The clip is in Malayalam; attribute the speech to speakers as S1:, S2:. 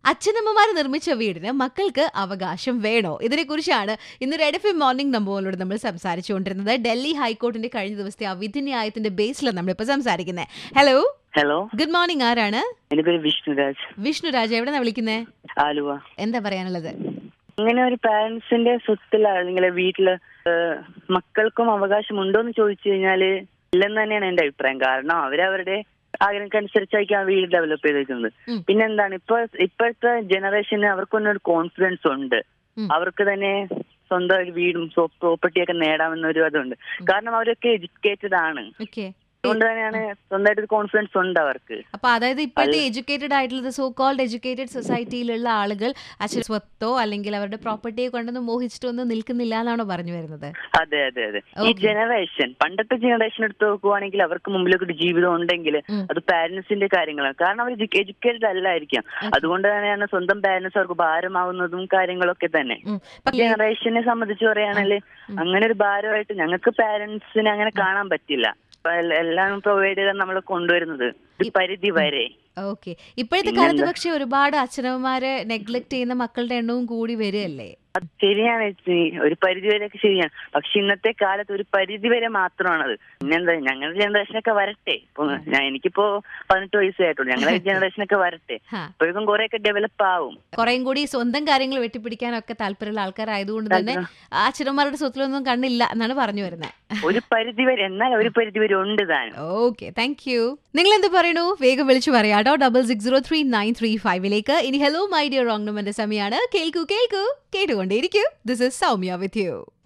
S1: അച്ഛനമ്മമാർ നിർമ്മിച്ച വീടിന് മക്കൾക്ക് അവകാശം വേണോ ഇതിനെക്കുറിച്ചാണ് ഇന്ന് റെഡ് എഫ് എം മോർണിംഗ് നമ്പറിലൂടെ നമ്മൾ സംസാരിച്ചുകൊണ്ടിരുന്നത് ഡൽഹി ഹൈക്കോർട്ടിന്റെ കഴിഞ്ഞ ദിവസത്തെ അവിധി ന്യായത്തിന്റെ ബേസിലാണ് നമ്മളിപ്പോൾ സംസാരിക്കുന്നത് ഹലോ
S2: ഹലോ
S1: ഗുഡ് മോർണിംഗ് ആരാണ്
S2: എന്റെ പേര് വിഷ്ണുരാജ്
S1: വിഷ്ണുരാജ് എവിടെന്നാ വിളിക്കുന്നേ
S2: ആലുവ
S1: എന്താ പറയാനുള്ളത്
S2: ഇങ്ങനെ ഒരു പാരന്റ്സിന്റെ സ്വത്തിൽ അല്ലെങ്കിൽ വീട്ടില് ഏഹ്, മക്കൾക്കും അവകാശം ഉണ്ടോ എന്ന് ചോദിച്ചു കഴിഞ്ഞാല് ഇല്ലെന്ന് തന്നെയാണ് എന്റെ അഭിപ്രായം കാരണം അവരവരുടെ ആഗ്രഹങ്ങൾക്കനുസരിച്ചായിരിക്കും ആ വീട് ഡെവലപ്പ് ചെയ്തിരിക്കുന്നത്
S1: ഉം.
S2: പിന്നെന്താണ് ഇപ്പൊ ഇപ്പോഴത്തെ ജനറേഷന് അവർക്കൊന്നും ഒരു കോൺഫിഡൻസ് ഉണ്ട്
S1: ഉം.
S2: അവർക്ക് തന്നെ സ്വന്തം ഒരു വീടും പ്രോപ്പർട്ടി ഒക്കെ നേടാമെന്നൊരു അതുണ്ട് കാരണം അവരൊക്കെ എഡ്യൂക്കേറ്റഡ് ആണ്
S1: ഓക്കെ
S2: അതുകൊണ്ട് തന്നെയാണ് സ്വന്തമായിട്ട് ഒരു കോൺഫിഡൻസ് ഉണ്ട് അവർക്ക്
S1: അപ്പൊ അതായത് ഇപ്പോഴത്തെ എഡ്യൂക്കേറ്റഡ് ആയിട്ടുള്ളത് സോ കോൾഡ് എഡ്യൂക്കേറ്റഡ് സൊസൈറ്റിയിലുള്ള ആളുകൾ അച്ഛൻ സ്വത്തോ അല്ലെങ്കിൽ അവരുടെ പ്രോപ്പർട്ടിയെ കൊണ്ടൊന്നും മോഹിച്ചിട്ടൊന്നും നിൽക്കുന്നില്ല എന്നാണോ പറഞ്ഞു വരുന്നത്
S2: അതെ അതെ അതെ ഈ
S1: Okay.
S2: ജനറേഷൻ പണ്ടത്തെ ജനറേഷൻ എടുത്ത് നോക്കുവാണെങ്കിൽ അവർക്ക് മുമ്പിലേക്ക് ഒരു ജീവിതം ഉണ്ടെങ്കിൽ
S1: ഉം.
S2: അത് പാരന്റ്സിന്റെ കാര്യങ്ങളാണ് കാരണം അവർ എഡ്യൂക്കേറ്റഡ് അല്ലായിരിക്കാം അതുകൊണ്ട് തന്നെയാണ് സ്വന്തം പാരന്റ്സ് അവർക്ക് ഭാരമാവുന്നതും കാര്യങ്ങളൊക്കെ തന്നെ
S1: ഉം. പക്ഷേ
S2: ജനറേഷനെ സംബന്ധിച്ച് പറയുകയാണെങ്കിൽ അങ്ങനെ ഒരു ഭാരമായിട്ട് ഞങ്ങൾക്ക് പാരന്റ്സിനെ അങ്ങനെ കാണാൻ പറ്റില്ല അപ്പൊ എല്ല- എല്ലാം പ്രൊവൈഡ് ചെയ്താൽ നമ്മൾ കൊണ്ടുവരുന്നത് ഒരു പരിധി വരെ
S1: ഓക്കെ ഇപ്പോഴത്തെ കാലത്ത് പക്ഷെ ഒരുപാട് അച്ഛനമ്മമാരെ നെഗ്ലക്ട് ചെയ്യുന്ന മക്കളുടെ എണ്ണവും കൂടി വരികയല്ലേ
S2: അത് ശരിയാണ് ചേച്ചി ഒരു പരിധി വരെയൊക്കെ ശരിയാണ് പക്ഷെ ഇന്നത്തെ കാലത്ത് ഒരു പരിധി വരെ മാത്രമാണത് പിന്നെന്താ ഞങ്ങളുടെ ജനറേഷനൊക്കെ വരട്ടെ ഇപ്പൊ ഞാൻ എനിക്കിപ്പോ പതിനെട്ട് വയസ്സായിട്ടുള്ളൂ ഞങ്ങളുടെ ജനറേഷനൊക്കെ വരട്ടെ
S1: ഹാ.
S2: അപ്പോഴേക്കും കുറെയൊക്കെ ഡെവലപ്പ് ആവും
S1: കുറേയും കൂടി സ്വന്തം കാര്യങ്ങൾ വെട്ടിപ്പിടിക്കാനൊക്കെ താല്പര്യമുള്ള ആൾക്കാരായതുകൊണ്ട് തന്നെ ആ അച്ഛനമ്മമാരുടെ സ്വത്തിലൊന്നും കണ്ണില്ല എന്നാണ് പറഞ്ഞു വരുന്നത്
S2: ഒരു പരിധി വരെ എന്നാൽ ഒരു പരിധി വരെ ഉണ്ട് താൻ
S1: ഓക്കെ താങ്ക് യു നിങ്ങൾ എന്ത് പറയണു വേഗം വിളിച്ചു പറയാട്ടോ double six zero three nine three ഫൈവിലേക്ക് ഇനി ഹലോ മൈ ഡിയർ റോങ് നമ്പറിന്റെ സമയമാണ് കേൾക്കൂ കേൾക്കൂ കേട്ടുകൊണ്ടേയിരിക്കൂ this is Soumya with U